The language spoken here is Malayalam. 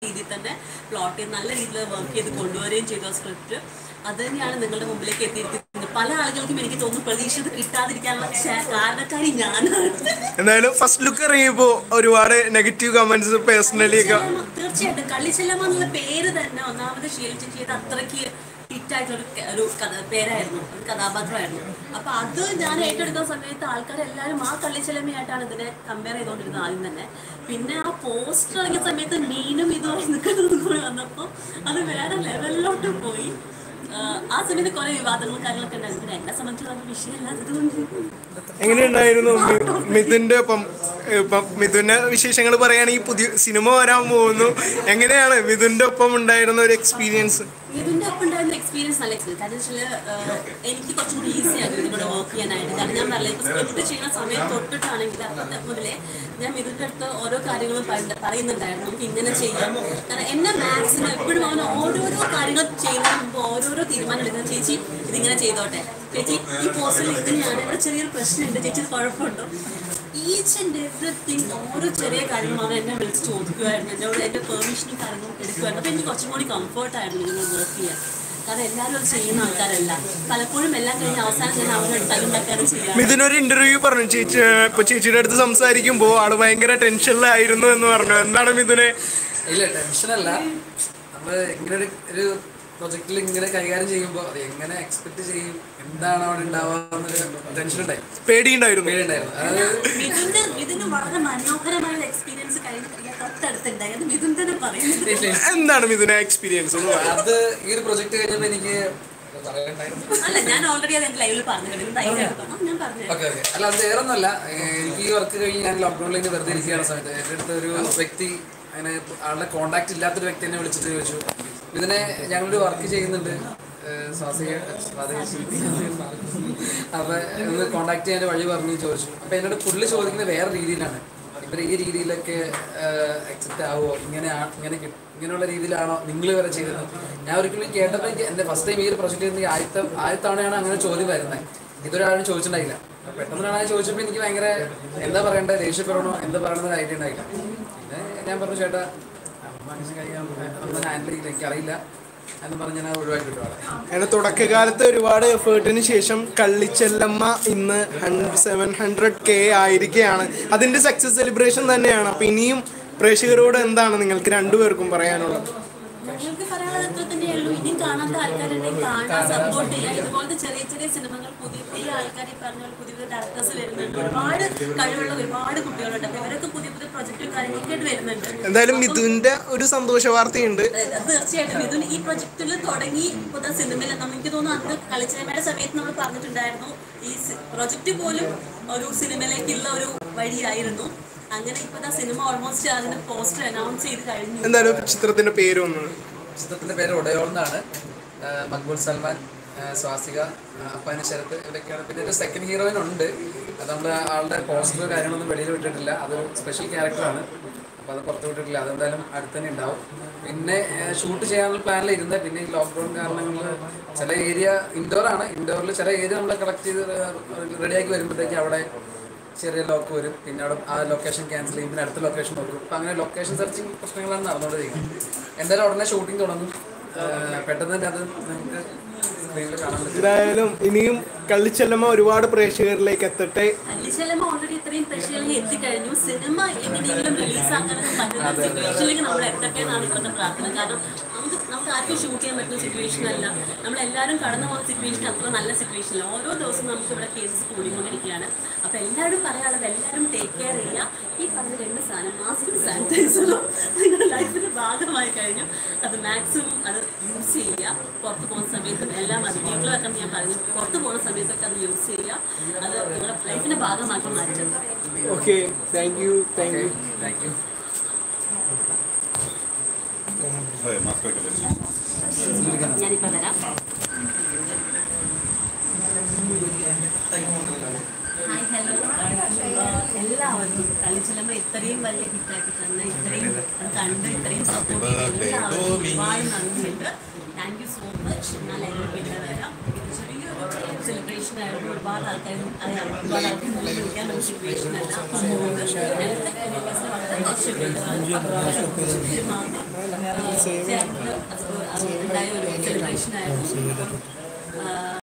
രീതിയിൽ തന്നെ പ്ലോട്ട് ചെയ്ത് നല്ല രീതിയിൽ വർക്ക് ചെയ്ത് കൊണ്ടുവരികയും ചെയ്തു ആ സ്ക്രിപ്റ്റ് അത് തന്നെയാണ് നിങ്ങളുടെ മുമ്പിലേക്ക് എത്തിയിരിക്കുന്നത് പല ആളുകൾക്കും എനിക്ക് തോന്നുന്നു പ്രതീക്ഷിത് കിട്ടാതിരിക്കാനുള്ള ശ- കാരണക്കാരി ഞാനാണ് എന്തായാലും ഫസ്റ്റ് ലുക്ക് ഇറങ്ങിയപ്പോ ഒരുപാട് നെഗറ്റീവ് കമന്റ്സ് പേഴ്സണലി ഒക്കെ ചെല്ലമ്മ, തീർച്ചയായിട്ടും കള്ളിച്ചെല്ലമ്മ എന്നുള്ള പേര് തന്നെ ഒന്നാമത് ഷീൽ ചേച്ചിയുടെ അത്രയ്ക്ക് ഹിറ്റായിട്ടുള്ള ഒരു ക- ഒരു കഥ പേരായിരുന്നു ഒരു കഥാപാത്രമായിരുന്നു അപ്പൊ അത് ഞാൻ ഏറ്റെടുക്കുന്ന സമയത്ത് ആൾക്കാരെല്ലാവരും ആ കള്ളിച്ചെല്ലമ്മയായിട്ടാണ് ഇതിനെ കമ്പയർ ചെയ്തുകൊണ്ടിരുന്നത് ആദ്യം തന്നെ പിന്നെ ആ പോസ്റ്റർ ഇറങ്ങിയ സമയത്ത് മീനും ഇതുമായി നിൽക്കുന്നത് കൂടി വന്നപ്പോൾ അത് വേറെ ലെവലിലോട്ട് പോയി ആഹ് ആ സമയത്ത് കുറെ വിവാദങ്ങളും കാര്യങ്ങളൊക്കെ ഉണ്ടായിരുന്നു പിന്നെ എന്നെ സംബന്ധിച്ച് അത് വിഷയമല്ലാത്തത് കൊണ്ട് എങ്ങനെയുണ്ടായിരുന്നു മി- മിഥുന്റെ ഒപ്പം ഇപ്പം മിഥുന്റെ വിശേഷങ്ങൾ പറയുകയാണെങ്കിൽ പുതിയ സിനിമ വരാൻ പോകുന്നു എങ്ങനെയാണ് മിഥുന്റെ ഒപ്പം ഉണ്ടായിരുന്ന ഒരു എക്സ്പീരിയൻസ് ഇതിന്റെ ഒപ്പം ഉണ്ടായിരുന്ന എക്സ്പീരിയൻസ് നല്ല എക്സ്പീരിയൻസ് കാരണം വെച്ചാൽ എനിക്ക് കുറച്ചും കൂടി ഈസി ആയിരുന്നു ഇതിലൂടെ വർക്ക് ചെയ്യാനായിട്ട് കാരണം ഞാൻ പറഞ്ഞില്ല ഇപ്പൊ സ്ക്രിപ്റ്റ് ചെയ്യുന്ന സമയം തൊട്ടിട്ടാണെങ്കിൽ അപ്പത്തെ മുതലേ ഞാൻ ഇതിന്റെ അടുത്ത് ഓരോ കാര്യങ്ങളും പറയ- പറയുന്നുണ്ടായിരുന്നു നമുക്ക് ഇങ്ങനെ ചെയ്യാം കാരണം എന്നെ മാക്സിമം എപ്പോഴും അവൻ ഓരോരോ കാര്യങ്ങൾ ചെയ്യുന്നതിന് മുമ്പ് ഓരോരോ തീരുമാനം എടുക്കുന്നത് ചേച്ചി ഇതിങ്ങനെ ചെയ്തോട്ടെ ചേച്ചി ഈ പോസ്റ്റിൽ ഇങ്ങനെയാണ് ഇവിടെ ചെറിയൊരു പ്രശ്നമുണ്ട് ചേച്ചി ഇത് കുഴപ്പമുണ്ടോ ഈച്ച് ആൻഡ് എവറിത്തിങ് ഓരോ ചെറിയ കാര്യങ്ങളും അവൻ എന്നെ വിളിച്ച് ചോദിക്കുമായിരുന്നു എന്നോട് എൻ്റെ പെർമിഷനും കാര്യങ്ങളും എടുക്കുമായിരുന്നു അപ്പോൾ എനിക്ക് കുറച്ചും കൂടി കംഫർട്ടായിരുന്നു നിങ്ങൾ വർക്ക് ചെയ്യാൻ കാരണം എല്ലാവരും അത് ചെയ്യുന്ന ആൾക്കാരല്ല പലപ്പോഴും എല്ലാം കഴിഞ്ഞ് അവസാനം ഞാൻ അവരോട് തല്ലുണ്ടാക്കാനും ചെയ്യാം മിഥുൻ ഒരു ഇന്റർവ്യൂ പറഞ്ഞു ചേച്ചി ഇപ്പൊ ചേച്ചിയുടെ അടുത്ത് സംസാരിക്കുമ്പോ ആള് ഭയങ്കര ടെൻഷനിലായിരുന്നു എന്ന് പറഞ്ഞു എന്താണ് മിഥുനെ ഇല്ല ടെൻഷനല്ല നമ്മൾ ഇങ്ങനെ ഒരു ഒരു പ്രൊജക്റ്റിൽ ഇങ്ങനെ കൈകാര്യം ചെയ്യുമ്പോൾ അത് എങ്ങനെ എക്സ്പെക്ട് ചെയ്യും എന്താണ് അവിടെ ഉണ്ടാവുക ടെൻഷൻ ഉണ്ടായി പേടിയുണ്ടായിരുന്നു പേടിയുണ്ടായിരുന്നു അതായത് മിഥുന്റെ മിഥുന് വളരെ മനോഹരമായ ഒരു എക്സ്പീരിയൻസ് കഴിഞ്ഞ തൊട്ടടുത്തുണ്ടായി അത് മിഥുൻ തന്നെ പറയുന്നത് എന്താണ് മിഥുനെ എക്സ്പീരിയൻസ് അത് ഈ ഒരു പ്രൊജക്ട് കഴിഞ്ഞപ്പോൾ എനിക്ക് പറയണ്ടായിരുന്നു അല്ല ഞാൻ ഓൾറെഡി അത് എൻ്റെ ലൈവിൽ പറഞ്ഞു കഴിഞ്ഞു ധൈര്യം എടുക്കണം ഞാൻ പറഞ്ഞു ഓക്കെ ഓക്കെ അല്ല അത് വേറെ ഒന്നുമല്ല എനിക്ക് ഈ വർക്ക് കഴിഞ്ഞ് ഞാൻ ലോക്ക്ഡൗണിൽ ഇങ്ങനെ വെറുതെ ഇരിക്കുകയാണ് സമയത്ത് എൻ്റെ അടുത്ത് ഒരു വ്യക്തി അങ്ങനെ ആളുടെ കോണ്ടാക്ട് ഇല്ലാത്തൊരു വ്യക്തി എന്നെ വിളിച്ചിട്ട് ചോദിച്ചു ഇതിനെ ഞങ്ങളൊരു വർക്ക് ചെയ്യുന്നുണ്ട് ഏഹ് സ്വാസിക സ്വാദേശി അപ്പോൾ ഒന്ന് കോണ്ടാക്ട് ചെയ്യാൻ വഴി പറഞ്ഞു ചോദിച്ചു അപ്പോൾ എന്നോട് പുള്ളി ചോദിക്കുന്നത് വേറെ രീതിയിലാണ് ഇവർ ഈ രീതിയിലൊക്കെ അക്സെപ്റ്റ് ആവുമോ ഇങ്ങനെ ആ- ഇങ്ങനെ കിട്ടും ഇങ്ങനെയുള്ള രീതിയിലാണോ നിങ്ങൾ വരെ ചെയ്തത് ഞാൻ ഒരിക്കലും കേട്ടപ്പോൾ എനിക്ക് എൻ്റെ ഫസ്റ്റ് ടൈം ഈ ഒരു പ്രൊജക്റ്റ് ചെയ്യുന്ന ആദ്യത്തെ ആദ്യത്തവണയാണ് അങ്ങനെ ചോദ്യം വരുന്നത് ഇതൊരാളും ചോദിച്ചിട്ടുണ്ടായില്ല അപ്പൊ പെട്ടെന്നാണ് അത് ചോദിച്ചപ്പോൾ എനിക്ക് ഭയങ്കര എന്താ പറയണ്ടേ ദേഷ്യപ്പെടണോ എന്താ പറയണമെന്ന് ഐഡിയ ഉണ്ടായില്ല പിന്നെ ഞാൻ പറഞ്ഞു ചേട്ടാ അങ്ങനെ കഴിയാൻ ഒന്നും ഹാൻഡിൽ ചെയ്യില്ല എനിക്കറിയില്ല എന്ന് പറഞ്ഞ് ഞാൻ ഒഴിവാക്കി വിട്ടു ആളെ അങ്ങനെ തുടക്കകാലത്ത് ഒരുപാട് എഫേർട്ടിന് ശേഷം കള്ളിച്ചെല്ലമ്മ ഇന്ന് സെവൻ ഹൺഡ്രഡ് കെ ആയിരിക്കുകയാണ് അതിന്റെ സക്സസ് സെലിബ്രേഷൻ തന്നെയാണ് അപ്പൊ ഇനിയും പ്രേക്ഷകരോട് എന്താണ് നിങ്ങൾക്ക് രണ്ടുപേർക്കും പറയാനുള്ളത് ഞങ്ങൾക്ക് പറയാനുള്ളത് അത്ര തന്നെയേ ഉള്ളൂ ഇനിയും കാണാത്ത ആൾക്കാരുണ്ടെങ്കിൽ കാണാൻ സപ്പോർട്ട് ചെയ്യുക ഇതുപോലത്തെ ചെറിയ ചെറിയ സിനിമകൾ പുതിയ പുതിയ ആൾക്കാർ ഈ പറഞ്ഞ പോലെ പുതിയ പുതിയ ഡയറക്ടേഴ്സ് വരുന്നുണ്ട് ഒരുപാട് കഴിവുള്ള ഒരുപാട് കുട്ടികളുണ്ട് അപ്പൊ ഇവരൊക്കെ പുതിയ പുതിയ പ്രൊജക്റ്റും കാര്യങ്ങളൊക്കെ ആയിട്ട് വരുന്നുണ്ട് എന്തായാലും മിഥുന്റെ ഒരു സന്തോഷ വാർത്തയുണ്ട് അതായത് അത് തീർച്ചയായിട്ടും ഇതിന് ഈ പ്രൊജക്റ്റിൽ തുടങ്ങി പുതിയ സിനിമയിൽ നമുക്ക് തോന്നുന്നു അന്ന് കളിച്ചിനിമയുടെ സമയത്ത് നമ്മൾ പറഞ്ഞിട്ടുണ്ടായിരുന്നു ഈ പ്രൊജക്റ്റ് പോലും ഒരു സിനിമയിലേക്കുള്ള ഒരു വഴിയായിരുന്നു അങ്ങനെ ഇപ്പൊ സിനിമ ഓൾമോസ്റ്റ് അതിന്റെ പോസ്റ്റർ അനൗൺസ് ചെയ്ത് കഴിഞ്ഞു എന്തായാലും ചിത്രത്തിന്റെ പേരൊന്ന് ചിത്രത്തിന്റെ പേര് ഒടയോൾ എന്നാണ് ആഹ് മക്ബൂൽ സൽമാൻ ആഹ് സ്വാസിക ആഹ് അപ്പാനി ശരത്ത് ഇവരൊക്കെയാണ് പിന്നെ ഒരു സെക്കൻഡ് ഹീറോയിൻ ഉണ്ട് അത് നമ്മൾ ആളുടെ പോസ്റ്റർ കാര്യങ്ങളൊന്നും വെളിയിൽ വിട്ടിട്ടില്ല അതൊരു സ്പെഷ്യൽ ക്യാരക്ടറാണ് അപ്പോൾ അത് പുറത്ത് വിട്ടിട്ടില്ല അതെന്തായാലും അടുത്ത് തന്നെ ഉണ്ടാവും പിന്നെ ഷൂട്ട് ചെയ്യാനുള്ള പ്ലാനിൽ ഇരുന്നത് പിന്നെ ഈ ലോക്ക്ഡൗൺ കാരണങ്ങൾ ചില ഏരിയ ഇൻഡോർ ആണ് ഇൻഡോറിൽ ചില ഏരിയ നമ്മൾ കളക്ട് ചെയ്ത് റെഡിയാക്കി വരുമ്പോഴത്തേക്ക് അവിടെ ചെറിയ ലോക്ക് വരും പിന്നെ അവിടെ ആ ലൊക്കേഷൻ ക്യാൻസൽ ചെയ്യും പിന്നെ അടുത്ത ലൊക്കേഷൻ നോക്കും അപ്പം അങ്ങനെ ലൊക്കേഷൻ സെർച്ചിങ് പ്രശ്നങ്ങളാണ് നടന്നുകൊണ്ടിരിക്കുന്നത് എന്തായാലും ഉടനെ ഷൂട്ടിംഗ് തുടങ്ങും ആഹ് പെട്ടെന്ന് തന്നെ അത് നമുക്ക് സ്ക്രീനിൽ കാണാൻ പറ്റും എന്തായാലും ഇനിയും കള്ളിച്ചെല്ലമ്മ ഒരുപാട് പ്രേക്ഷകരിലേക്ക് എത്തട്ടെ അല്ലിശലമ ഓൾറെഡി ഇത്രയും പ്രശ്നങ്ങളിൽ എത്തിക്കഴിഞ്ഞു സിനിമ എങ്ങനെയെങ്കിലും റിലീസ് ആക്കാൻ പറ്റുന്ന സിറ്റുവേഷനിലേക്ക് നമ്മൾ എത്തട്ടെ എന്നാണ് ഇപ്പോഴത്തെ പ്രാർത്ഥന കാരണം നമുക്ക് നമുക്ക് ആർക്കും ഷൂട്ട് ചെയ്യാൻ പറ്റുന്ന സിറ്റുവേഷൻ അല്ല നമ്മളെല്ലാവരും കടന്നു പോകുന്ന സിറ്റുവേഷൻ അത്ര നല്ല സിറ്റുവേഷൻ അല്ല ഓരോ ദിവസവും നമുക്ക് ഇവിടെ കേസസ് കൂടിക്കൊണ്ടിരിക്കുകയാണ് അപ്പോൾ എല്ലാവരും പറയാനുള്ളത് എല്ലാവരും ടേക്ക് കെയർ ചെയ്യുക ഈ പറഞ്ഞ രണ്ട് സാധനം മാസ്കും സാനിറ്റൈസറും നിങ്ങളുടെ ലൈഫിൻ്റെ ഭാഗമായി കഴിഞ്ഞു അത് മാക്സിമം അത് യൂസ് ചെയ്യുക പുറത്ത് പോകുന്ന സമയത്തും എല്ലാം അത് വീട്ടിലൊക്കെ ഞാൻ പറഞ്ഞു പുറത്ത് പോകുന്ന സമയത്തൊക്കെ അത് യൂസ് ചെയ്യുക അത് നിങ്ങളുടെ ലൈഫിൻ്റെ ഭാഗമാക്കി മാറ്റുക okay thank you thank you thank you അതെ മാസ്ക് വെക്കല്ലേ ഞാനിപ്പോൾ വരാം ഹായ് ഹലോ എല്ലാവർക്കും കളിച്ചിലമ്മ ഇത്രയും വലിയ ഹിറ്റാക്കി തന്നെ ഇത്രയും അത് കണ്ട് ഇത്രയും സപ്പോർട്ട് ചെയ്ത് എല്ലാവർക്കും ഒരുപാട് നന്ദിയുണ്ട് താങ്ക് യു സോ മച്ച് ഞാൻ ലൈവിൽ പിന്നെ വരാം ഇത് ചെറിയൊരു സെലിബ്രേഷൻ ആയിരുന്നു ഒരുപാട് ആൾക്കാരും അറിയാം ഒരുപാട് ആൾക്കാർ മുന്നിൽ വിളിക്കാൻ ഒരു സിറ്റുവേഷൻ അല്ല അതുകൊണ്ട് ഞങ്ങൾക്ക് വളരെ ചേർന്ന് അത് ഉണ്ടായ ഒരു സെലിബ്രേഷൻ ആയിരുന്നു അപ്പം, ആ,